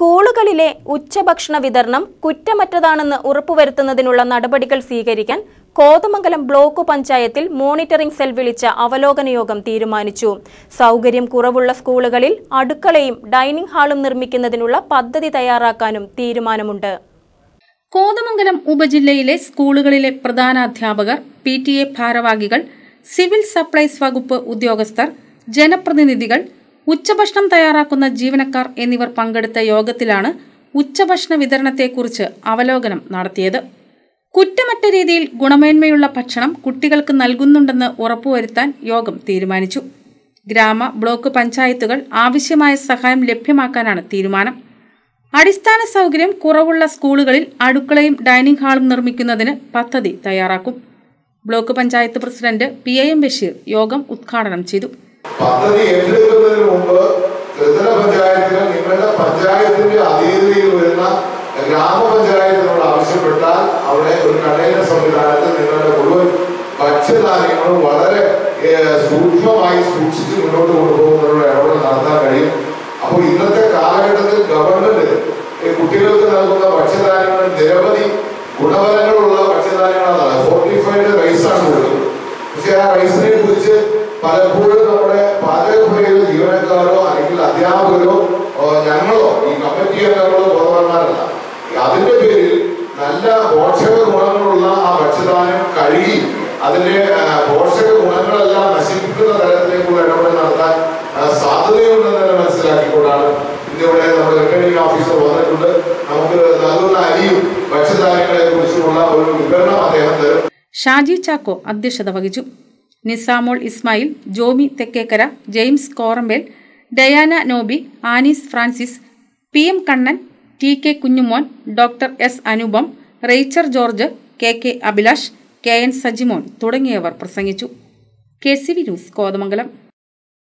സ്കൂളുകളിലെ ഉച്ചഭക്ഷണ വിതരണം കുറ്റമറ്റതാണെന്ന് ഉറപ്പുവരുത്തുന്നതിനുള്ള നടപടികൾ സ്വീകരിക്കാൻ കോതമംഗലം ബ്ലോക്ക് പഞ്ചായത്തിൽ മോണിറ്ററിംഗ് സെൽ വിളിച്ച അവലോകന യോഗം തീരുമാനിച്ചു സൗകര്യം കുറവുള്ള സ്കൂളുകളിൽ അടുക്കളയും ഡൈനിംഗ് ഹാളും നിർമ്മിക്കുന്നതിനുള്ള പദ്ധതി തയ്യാറാക്കാനും തീരുമാനമുണ്ട് കോതമംഗലം ഉപജില്ലയിലെ സ്കൂളുകളിലെ പ്രധാന അധ്യാപകർ പി ടി എ ഭാരവാഹികൾ സിവിൽ സപ്ലൈസ് വകുപ്പ് ഉദ്യോഗസ്ഥർ ജനപ്രതിനിധികൾ ഉച്ചഭക്ഷണം തയ്യാറാക്കുന്ന ജീവനക്കാർ എന്നിവർ പങ്കെടുത്ത യോഗത്തിലാണ് ഉച്ചഭക്ഷണ വിതരണത്തെക്കുറിച്ച് അവലോകനം നടത്തിയത് കുറ്റമറ്റ രീതിയിൽ ഗുണമേന്മയുള്ള ഭക്ഷണം കുട്ടികൾക്ക് നൽകുന്നുണ്ടെന്ന് ഉറപ്പുവരുത്താൻ യോഗം തീരുമാനിച്ചു ഗ്രാമ ബ്ലോക്ക് പഞ്ചായത്തുകൾ ആവശ്യമായ സഹായം ലഭ്യമാക്കാനാണ് തീരുമാനം അടിസ്ഥാന സൗകര്യം കുറവുള്ള സ്കൂളുകളിൽ അടുക്കളയും ഡൈനിങ് ഹാളും നിർമ്മിക്കുന്നതിന് പദ്ധതി തയ്യാറാക്കും block panchayat president P A M Basheer യോഗം ഉദ്ഘാടനം ചെയ്തു പദ്ധതി ഏറ്റെടുക്കുന്നതിന് മുമ്പ് ത്രിതല പഞ്ചായത്തിന് നിങ്ങളുടെ പഞ്ചായത്തിന്റെ അതീതിയിൽ വരുന്ന ഗ്രാമപഞ്ചായത്തിനോട് ആവശ്യപ്പെട്ടാൽ അവിടെ ഒരു കണ്ടെയ്നർ സംവിധാനത്തിൽ നിങ്ങളുടെ മുഴുവൻ ഭക്ഷ്യധാന്യങ്ങളും വളരെ ഏഹ്, സൂക്ഷ്മമായി സൂക്ഷിച്ച് മുന്നോട്ട് കൊണ്ടുപോകുന്നതിനുള്ള ഇടപെടൽ നടത്താൻ കഴിയും അപ്പോൾ ഇന്നത്തെ കാലഘട്ടത്തിൽ ഗവൺമെന്റ് ഈ കുട്ടികൾക്ക് നൽകുന്ന ഭക്ഷ്യധാന്യങ്ങൾ നിരവധി ഗുണഫലങ്ങളുള്ള ഭക്ഷ്യധാന്യങ്ങളാണ് ഫോർട്ടിഫൈഡ് റൈസാണ് കൊടുക്കുന്നത് പക്ഷെ ആ റൈസിനെ കുറിച്ച് പലപ്പോഴും നമ്മുടെ പാചകപ്പുരയിലെ ജീവനക്കാരോ അല്ലെങ്കിൽ അധ്യാപകരോ ഓ, ഞങ്ങളോ ഈ കമ്മിറ്റി അംഗങ്ങളോ ബോധവാന്മാരല്ല അതിന്റെ പേരിൽ നല്ല പോഷക ഗുണങ്ങളുള്ള ആ ഭക്ഷ്യധാന്യം കഴുകി അതിന്റെ ആ, പോഷക ഗുണങ്ങളെല്ലാം നശിപ്പിക്കുന്ന തരത്തിലേക്കുള്ള ഇടപെടൽ നടത്താൻ ആ, സാധ്യതയുണ്ടെന്ന് തന്നെ മനസ്സിലാക്കിക്കൊണ്ടാണ് ഇന്നിവിടെ നമ്മുടെ റിട്ടേണിംഗ് ഓഫീസർ വന്നിട്ടുണ്ട് നമുക്ക് നൽകുന്ന അരിയും ഭക്ഷ്യധാന്യങ്ങളെ കുറിച്ചുമുള്ള ഒരു വിവരണം അദ്ദേഹം തരും ഷാജി ചാക്കോ അധ്യക്ഷത വഹിച്ചു Nisamol Ismail Jomi Thekkekara James Korambel Diana Nobi Anees Francis P M Kannan T K Kunjumon doctor S Anupam Rachel George K K Abhilash K N Sajimon തുടങ്ങിയവർ പ്രസംഗിച്ചു K C V news Kothamangalam